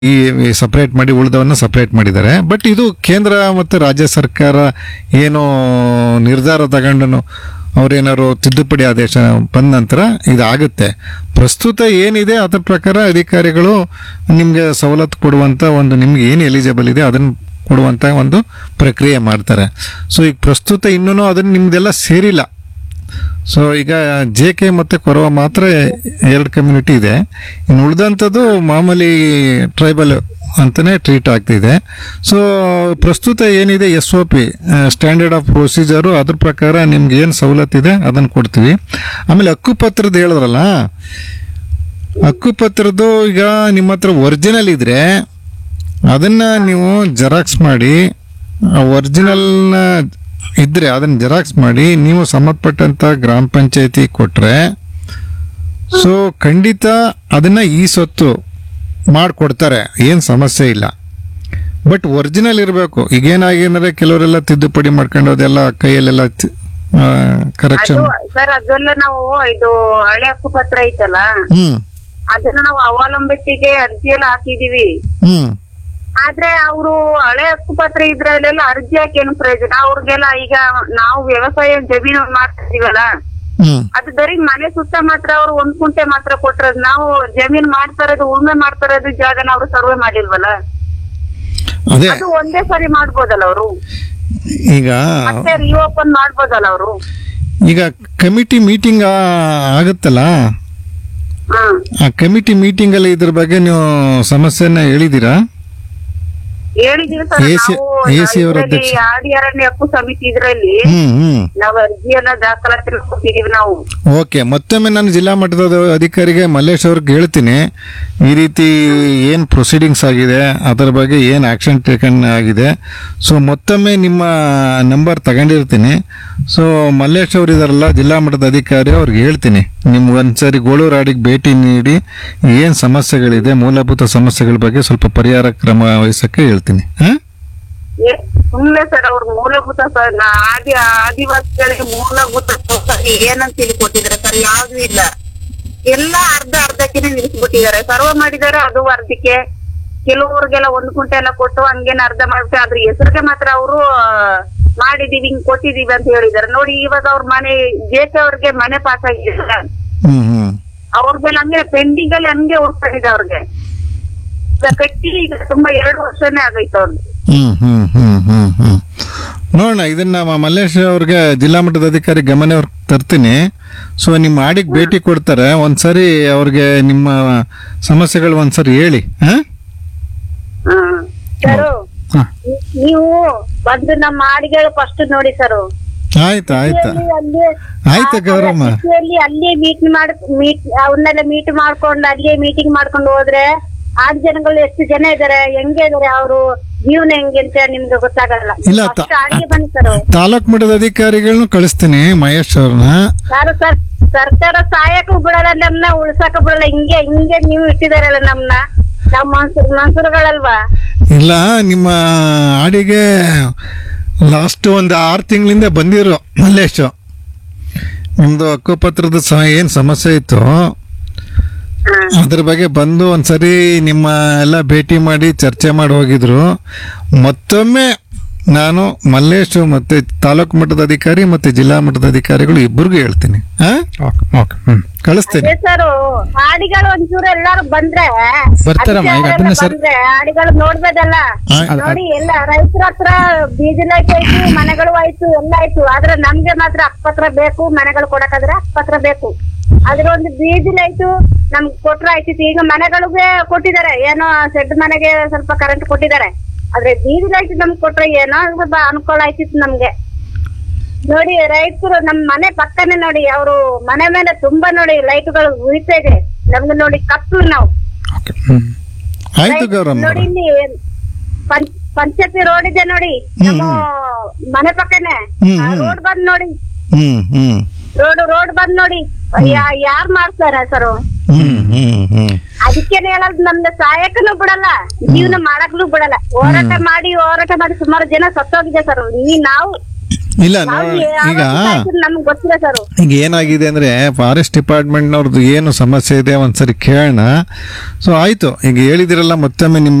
ಈ ಸಪರೇಟ್ ಮಾಡಿ ಉಳಿದವನ್ನ ಸಪರೇಟ್ ಮಾಡಿದ್ದಾರೆ ಬಟ್ ಇದು ಕೇಂದ್ರ ಮತ್ತು ರಾಜ್ಯ ಸರ್ಕಾರ ಏನು ನಿರ್ಧಾರ ತಗೊಂಡು ಅವ್ರೇನಾದ್ರು ತಿದ್ದುಪಡಿ ಆದೇಶ ಬಂದ ನಂತರ ಇದಾಗುತ್ತೆ ಪ್ರಸ್ತುತ ಏನಿದೆ ಅದ್ರ ಪ್ರಕಾರ ಅಧಿಕಾರಿಗಳು ನಿಮಗೆ ಸವಲತ್ತು ಕೊಡುವಂತ ಒಂದು ನಿಮ್ಗೆ ಏನು ಎಲಿಜಿಬಲ್ ಇದೆ ಅದನ್ನು ಕೊಡುವಂತ ಒಂದು ಪ್ರಕ್ರಿಯೆ ಮಾಡ್ತಾರೆ ಸೊ ಈಗ ಪ್ರಸ್ತುತ ಇನ್ನೂ ಅದನ್ನ ನಿಮ್ದೆಲ್ಲ ಸೇರಿಲ್ಲ ಸೊ ಈಗ ಜೆ ಕೆ ಮತ್ತು ಕೊರವ ಮಾತ್ರ ಎರಡು ಕಮ್ಯುನಿಟಿ ಇದೆ ಇನ್ನು ಉಳಿದಂಥದ್ದು ಮಾಮೂಲಿ ಟ್ರೈಬಲ್ ಅಂತಲೇ ಟ್ರೀಟ್ ಆಗ್ತಿದೆ ಸೊ ಪ್ರಸ್ತುತ ಏನಿದೆ S O P standard of procedure ಅದ್ರ ಪ್ರಕಾರ ನಿಮ್ಗೆ ಏನು ಸವಲತ್ತಿದೆ ಅದನ್ನು ಕೊಡ್ತೀವಿ ಆಮೇಲೆ ಹಕ್ಕುಪತ್ರದ ಹೇಳಿದ್ರಲ್ಲ ಹಕ್ಕುಪತ್ರದ್ದು ಈಗ ನಿಮ್ಮ ಹತ್ರ ಒರಿಜಿನಲ್ ಇದ್ರೆ ಅದನ್ನ ನೀವು ಜೆರಾಕ್ಸ್ ಮಾಡಿ ಒರಿಜಿನಲ್ನ ಇದ್ರೆ ಅದನ್ನ ಜೆರಾಕ್ಸ್ ಮಾಡಿ ನೀವು ಸಂಬಂಧಪಟ್ಟಂತ ಗ್ರಾಮ ಪಂಚಾಯತಿ ಕೊಟ್ರೆ ಸೊ ಖಂಡಿತ ಅದನ್ನ ಈ ಸೊತ್ತು ಮಾಡಿಕೊಡ್ತಾರೆ ಏನು ಸಮಸ್ಯೆ ಇಲ್ಲ ಬಟ್ ಒರಿಜಿನಲ್ ಇರಬೇಕು ಈಗೇನಾಗೇನಾದ್ರೆ ಕೆಲವರೆಲ್ಲ ತಿದ್ದುಪಡಿ ಮಾಡ್ಕೊಂಡು ಅದೆಲ್ಲ ಕೈಯಲ್ಲೆಲ್ಲ ಕರೆಕ್ಷನ್ ಅದು ಸರ್ ಅದೆಲ್ಲ ನಾವು ಇದು ಹಳೆ ಹಕ್ಕುಪತ್ರ ಐತಲ್ಲ ಹ್ಮ್ ಅದನ್ನ ನಾವು ಅವಲಂಬಿಸಿಗೆ ಅರ್ಜಿ ಎಲ್ಲ ಹಾಕಿದೀವಿ ಹ್ಮ್ ಆದ್ರೆ ಅವರು ಹಳೆ ಹಕ್ಕುಪತ್ರ ಇದ್ರಲ್ಲೆಲ್ಲ ಅರ್ಜಿ ಹಾಕಿ ಏನು ಪ್ರಯೋಜನ ಅವ್ರಿಗೆಲ್ಲ ಈಗ ನಾವು ವ್ಯವಸಾಯ ಜಮೀನು ಮಾಡ್ತಾ ಇದೀವಲ್ಲ ಹ್ಮ್ ಅದು ಬರೀ ಮನೆ ಸುತ್ತ ಮಾತ್ರ ಅವ್ರು ಒಂದ್ ಕುಂಟೆ ಮಾತ್ರ ಕೊಟ್ಟಿರೋದು ನಾವು ಜಮೀನ್ ಮಾಡ್ತಾ ಇರೋದು ಉಳ್ಮೆ ಮಾಡ್ತಾ ಇರೋದು ಜಾಗನ ಅವ್ರು ಸರ್ವೆ ಮಾಡಿಲ್ವಲ್ಲ ಅದೇ ಅದು ಒಂದೇ ಸರಿ ಮಾಡ್ಬೋದಲ್ಲ ಅವರು ಈಗ ಮತ್ತೆ ರಿಓಪನ್ ಮಾಡ್ಬೋದಲ್ಲ ಅವರು ಈಗ ಕಮಿಟಿ ಮೀಟಿಂಗ್ ಆಗುತ್ತಲ್ಲ ಹ್ಮ್ ಆ ಕಮಿಟಿ ಮೀಟಿಂಗ್ ಅಲ್ಲಿ ಇದ್ರ ಬಗ್ಗೆ ನೀವು ಸಮಸ್ಯೆನ ಹೇಳಿದೀರಾ ಹೇಳಿದೀವಿ ಸರ್ AC AC ಅವರ ನಾವು ಅಧ್ಯಕ್ಷ. ಆಡಿ ಅರಣ್ಯ ಹಕ್ಕು ಸಮಿತಿ ಇದ್ರಲ್ಲಿ ಹ್ಮ್ ಹ್ಮ್ ನಾವು ಅರ್ಜಿಯನ್ನ ದಾಖಲಾತಿ ಕೊಟ್ಟಿದೀವಿ ನಾವು ಓಕೆ ಮತ್ತೊಮ್ಮೆ ನಾನು ಜಿಲ್ಲಾ ಮಟ್ಟದ ಅಧಿಕಾರಿಗೆ ಮಲ್ಲೇಶ್ ಅವ್ರಿಗೆ ಹೇಳ್ತೀನಿ ಈ ರೀತಿ ಏನು ಪ್ರೊಸೀಡಿಂಗ್ಸ್ ಆಗಿದೆ ಅದರ ಬಗ್ಗೆ ಏನು ಆಕ್ಷನ್ ಟೇಕನ್ ಆಗಿದೆ ಸೊ ಮತ್ತೊಮ್ಮೆ ನಿಮ್ಮ ನಂಬರ್ ತಗೊಂಡಿರ್ತೀನಿ ಸೊ ಮಲ್ಲೇಶ್ ಅವರು ಇದಾರಲ್ಲ ಜಿಲ್ಲಾ ಮಟ್ಟದ ಅಧಿಕಾರಿ ಅವ್ರಿಗೆ ಹೇಳ್ತೀನಿ ನಿಮ್ಗೆ ಒಂದ್ಸರಿ ಗೋಳೂರಾಡಿಗೆ ಭೇಟಿ ನೀಡಿ ಏನು ಸಮಸ್ಯೆಗಳಿದೆ ಮೂಲಭೂತ ಸಮಸ್ಯೆಗಳ ಬಗ್ಗೆ ಸ್ವಲ್ಪ ಪರಿಹಾರ ಕ್ರಮ ವಹಿಸಕ್ಕೆ ಹೇಳ್ತೀನಿ ಹಾಂ ಏ- ಸುಮ್ನೆ ಸರ್ ಅವ್ರ ಮೂಲಭೂತ ಸರ್ ನಾ- ಆದಿ ಆದಿವಾಸಿಗಳಿಗೆ ಮೂಲಭೂತ ಸೌಕರ್ಯ ಏನಂತ ಹೇಳಿ ಕೊಟ್ಟಿದ್ದಾರೆ ಸರ್ ಯಾವ್ದು ಇಲ್ಲ ಎಲ್ಲ ಅರ್ಧ ಅರ್ಧಕ್ಕೆನೆ ನಿಲ್ಸ್ಬಿಟ್ಟಿದ್ದಾರೆ ಸರ್ವ ಮಾಡಿದ್ದಾರೆ ಅದು ಅರ್ಧಕ್ಕೆ ಕೆಲವ್ರಿಗೆಲ್ಲ ಒಂದ್ ಕುಂಟೆ ಎಲ್ಲ ಕೊಟ್ಟು ಹಂಗೇನ ಅರ್ಧ ಮಾಡ್ಬಿಟ್ಟು ಅದ್ರ ಹೆಸರಿಗೆ ಮಾತ್ರ ಅವರು ಮಾಡಿದೀವಿ ಹಿಂಗ್ ಕೊಟ್ಟಿದೀವಿ ಅಂತ ಹೇಳಿದ್ದಾರೆ ನೋಡಿ ಇವಾಗ ಅವ್ರ ಮನೆ ಜೇಕೆ ಅವ್ರಿಗೆ ಮನೆ ಪಾಸ್ ಆಗಿದೆ ಹ್ಞೂ ಹ್ಞೂ ಅವ್ರ ಮೇಲೆ ಹಂಗೆ ಪೆಂಡಿಂಗ್ ಅಲ್ಲಿ ಹಂಗೆ ಉಳ್ಕೊಂಡಿದೆ ಅವ್ರಿಗೆ ಈಗ ಕಟ್ಟಿ ಈಗ ತುಂಬಾ ಎರಡು ವರ್ಷನೇ ಆಗೈತೆ ಅವ್ರಿಗೆ ಹ್ಮ್ ಹ್ಮ್ ಹ್ಮ್ ಹ್ಮ್ ಹ್ಮ್ ನೋಡೋಣ ಇದನ್ನ ಮ- ಮಲ್ಲೇಶ್ ಅವ್ರಿಗೆ ಜಿಲ್ಲಾ ಮಟ್ಟದ ಅಧಿಕಾರಿ ಗಮನ ಅವ್ರಿಗೆ ತರ್ತೀನಿ ಸೊ ನಿಮ್ಮ ಆಡಿಗೆ ಭೇಟಿ ಕೊಡ್ತಾರೆ ಒಂದ್ಸರಿ ಅವ್ರಿಗೆ ನಿಮ್ಮ ಸಮಸ್ಯೆಗಳು ಒಂದ್ಸರಿ ಹೇಳಿ ಹಾ ಸರ್ ಹಾ. ನೀವು ಬಂದು ನಮ್ಮ ಹಾಡಿಗಳು ಫಸ್ಟ್ ನೋಡಿ ಸರ್ ಆಯ್ತು ಆಯ್ತು ಆಯ್ತು ಗೌರಮ್ಮ ಅಲ್ಲಿ ಅಲ್ಲೇ ಮೀಟ್ ಮಾಡ್ ಮೀಟ್ ಅವನ್ನೆಲ್ಲ ಮೀಟ್ ಮಾಡ್ಕೊಂಡು ಅಲ್ಲೇ ಮೀಟಿಂಗ್ ಮಾಡ್ಕೊಂಡು ಹೋದ್ರೆ ಆರು ಜನಗಳು ಎಷ್ಟು ಜನ ಇದಾರೆ ಹೆಂಗೆ ಇದಾರೆ ಅವರು ಜೀವನ ಹೆಂಗೆ ಅಂತ ನಿಮ್ಗೆ ಗೊತ್ತಾಗಲ್ಲ ಇಲ್ಲ, ತ- First ಹಾಡಿಗೆ ಬನ್ನಿ ಸರ್ ತಾಲೂಕ್ ಮಟ್ಟದ ಅಧಿಕಾರಿಗಳನ್ನ ಕಳಿಸ್ತೀನಿ ಮಹೇಶ್ ಅವ್ರನ್ನ ಯಾರು ಸರ್ ಸರ್ಕಾರ ಸಹಾಯಕ್ಕೂ ಬಿಡಲ್ಲ ನಮ್ನ ಉಳ್ಸಾಕ ಬಿಡಲ್ಲ ಹಿಂಗೆ ಹಿಂಗೆ ನೀವು ಇಟ್ಟಿದಾರಲ್ಲ ನಮ್ನ ನಾವ್ ಮನ್ಸೂರ್ ಮನ್ಸೂರುಗಳಲ್ವಾ ಇಲ್ಲ ನಿಮ್ಮ ಆಡಿಗೆ ಲಾಸ್ಟ್ ಒಂದು ಆರು ತಿಂಗಳಿಂದ ಬಂದಿರೋ ಮಲ್ಲೇಶ್ ನಿಮ್ದು ಹಕ್ಕುಪತ್ರದ ಸಹ ಏನು ಸಮಸ್ಯೆ ಇತ್ತು ಅದ್ರ ಬಗ್ಗೆ ಬಂದು ಒಂದ್ಸರಿ ನಿಮ್ಮ ಎಲ್ಲ ಭೇಟಿ ಮಾಡಿ ಚರ್ಚೆ ಮಾಡಿ ಹೋಗಿದ್ರು ಮತ್ತೊಮ್ಮೆ ನಾನು ಮಲ್ಲೇಶ್ ಮತ್ತೆ ತಾಲೂಕು ಮಟ್ಟದ ಅಧಿಕಾರಿ ಮತ್ತೆ ಜಿಲ್ಲಾ ಮಟ್ಟದ ಅಧಿಕಾರಿಗಳು ಇಬ್ಬರಿಗೂ ಹೇಳ್ತೀನಿ ಹಾ ಓಕೆ ಓಕೆ ಹ್ಮ್ ಕಳಿಸ್ತೀನಿ ಅದೇ ಸರ್ ಹಾಡಿಗಳು ಒಂಚೂರು ಎಲ್ಲಾರು ಬಂದ್ರೆ ಬರ್ತಾರಮ್ಮ, ಈಗ ಅದನ್ನ ಸರ್- ಬಂದ್ರೆ ಹಾಡಿಗಳು ನೋಡ್ಬೋದಲ್ಲ ಆ- ನೋಡಿ ಎಲ್ಲ ರೈತರ ಹತ್ರ ಬೀಜ ಲೈಟ್ ಆಯ್ತು ಮನೆಗಳು ಆಯ್ತು ಎಲ್ಲ ಆಯ್ತು ಆದ್ರೆ ನಮ್ಗೆ ಮಾತ್ರ ಅಕ್ಕಪತ್ರ ಬೇಕು ಮನೆಗಳು ಕೊಡಕಾದ್ರೆ ಅಕ್ಕಪತ್ರ ಬೇಕು ಅದ್ರ ಒಂದು ಬೀಜ ಲೈಟು ನಮ್ಗೆ ಕೊಟ್ರೆ ಆಯ್ತಿತ್ತು ಈಗ ಮನೆಗಳಿಗೆ ಕೊಟ್ಟಿದ್ದಾರೆ ಏನೋ ಶೆಡ್ ಮನೆಗೆ ಸ್ವಲ್ಪ ಕರೆಂಟ್ ಕೊಟ್ಟಿದ್ದಾರೆ ಆದ್ರೆ ಬೀಜ ಲೈಟ್ ನಮ್ಗೆ ಕೊಟ್ರೆ ಏನೋ ಸ್ವಲ್ಪ ಅನುಕೂಲ ಆಯ್ತಿತ್ತು ನಮ್ಗೆ ನೋಡಿ ರೈತರು ನಮ್ ಮನೆ ಪಕ್ಕನೆ ನೋಡಿ ಅವರು ಮನೆ ಮೇಲೆ ತುಂಬಾ ನೋಡಿ ಲೈಟ್ಗಳು ಉಳಿತಾ ಇದೆ ನಮ್ಗೆ ನೋಡಿ ಕತ್ಲು ನಾವು ಓಕೆ ಹ್ಮ್ ಆಯ್ತು ಗೌರಮ್ಮ ನೋಡಿ ಇಲ್ಲಿ ಪಂಚ್- ಪಂಚಾಯತಿ ರೋಡ್ ಇದೆ ನೋಡಿ ನಮ್ಮ ಮನೆ ಪಕ್ಕನೆ ಹ್ಮ್, ಹ್ಮ್. ರೋಡ್ ಬಂದ್ ನೋಡಿ ಹ್ಮ್ ಹ್ಮ್ ರೋಡ್ ರೋಡ್ ಬಂದ್ ನೋಡಿ ಯಾ- ಯಾರ್ ಮಾಡ್ತಾರೆ ಸರ್ ಹ್ಮ್ ಹ್ಮ್ ಹ್ಮ್ ಅದಕ್ಕೇನೆ ಹೇಳೋದು ನಮ್ದು ಸಹಾಯಕನು ಬಿಡಲ್ಲ ಜೀವನ ಮಾಡಕ್ಲು ಬಿಡಲ್ಲ ಹೋರಾಟ ಮಾಡಿ ಹೋರಾಟ ಮಾಡಿ ಸುಮಾರು ಜನ ಸತ್ತೋಗಿದೆ ಸರ್ ಈ ನಾವು ಇಲ್ಲ ನಾವು ನೋಡಿ ಈಗ ನಮ್ಗೆ ಗೊತ್ತಿಲ್ಲ ಸರ್ ಈಗ ಏನಾಗಿದೆ ಅಂದ್ರೆ ಫಾರೆಸ್ಟ್ ಡಿಪಾರ್ಟ್ಮೆಂಟ್ನವ್ರದ್ದು ಏನು ಸಮಸ್ಯೆ ಇದೆ ಒಂದ್ಸರಿ ಕೇಳೋಣ ಸೊ ಆಯ್ತು ಈಗ ಹೇಳಿದಿರಲ್ಲ ಮತ್ತೊಮ್ಮೆ ನಿಮ್ಮ